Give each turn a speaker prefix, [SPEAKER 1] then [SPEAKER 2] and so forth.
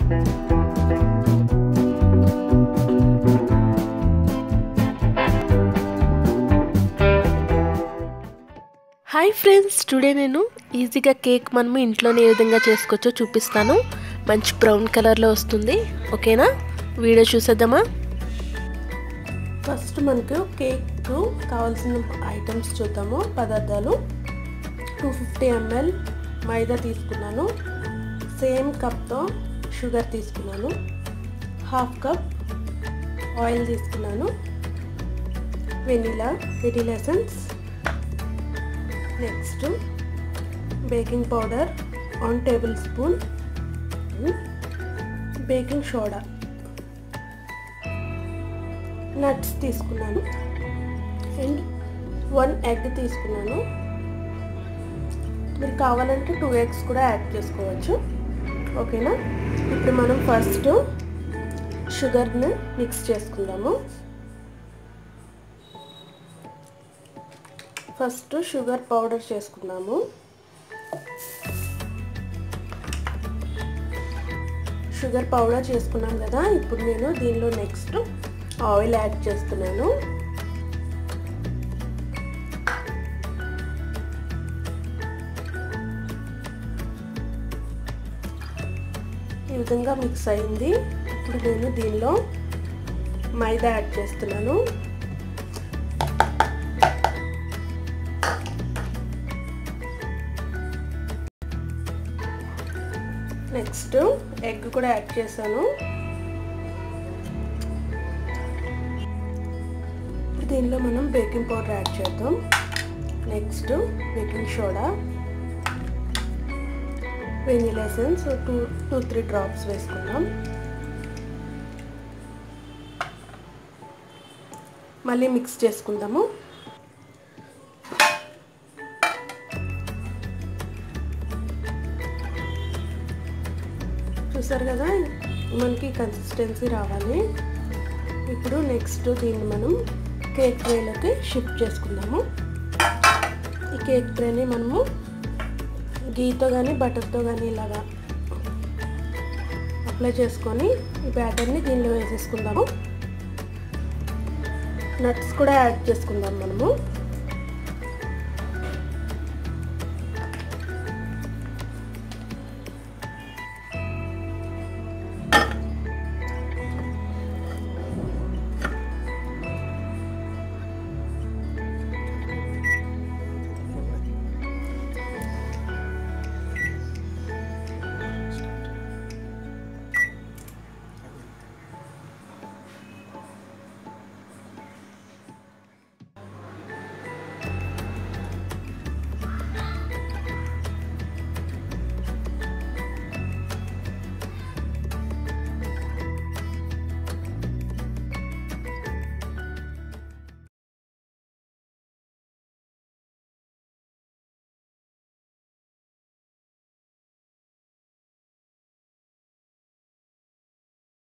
[SPEAKER 1] hi friends today నేను ఈజీగా cake మనము ఇంట్లోనే ఏ విధంగా చేసుకోవచ్చో చూపిస్తాను మంచి బ్రౌన్ కలర్లో వస్తుంది ఓకేనా వీడియో చూసేద్దామా ఫస్ట్ మనకు కేక్ కావాల్సిన ఐటమ్స్ చూద్దాము పదార్థాలు టూ ఫిఫ్టీ ఎంఎల్ మైదా తీసుకున్నాను సేమ్ కప్తో షుగర్ తీసుకున్నాను హాఫ్ కప్ ఆయిల్ తీసుకున్నాను vanilla vanilla essence next baking powder one tablespoon baking soda nuts తీసుకున్నాను అండ్ వన్ ఎగ్ తీసుకున్నాను మీరు కావాలంటే టూ ఎగ్స్ కూడా యాడ్ చేసుకోవచ్చు ఓకేనా ఇప్పుడు మనం ఫస్ట్ షుగర్ని మిక్స్ చేసుకుందాము ఫస్ట్ షుగర్ పౌడర్ చేసుకున్నాము షుగర్ పౌడర్ చేసుకున్నాం కదా ఇప్పుడు నేను దీనిలో నెక్స్ట్ ఆయిల్ యాడ్ చేస్తున్నాను ఈ విధంగా మిక్స్ అయింది ఇప్పుడు నేను దీనిలో మైదా యాడ్ చేస్తున్నాను నెక్స్ట్ ఎగ్ కూడా యాడ్ చేశాను దీనిలో మనం బేకింగ్ పౌడర్ యాడ్ చేద్దాం next baking soda vanilla essence two two three drops వేసుకుందాం మళ్ళీ మిక్స్ చేసుకుందాము చూసారు కదా మనకి కన్సిస్టెన్సీ రావాలి ఇప్పుడు నెక్స్ట్ దీన్ని మనం కేక్ ట్రేలోకి షిఫ్ట్ చేసుకుందాము ఈ కేక్ ట్రేని మనము గీతో కానీ బటర్తో కానీ ఇలాగా అప్లై చేసుకొని ఈ బ్యాటర్ని దీనిలో వేసేసుకుందాము నట్స్ కూడా యాడ్ చేసుకుందాం మనము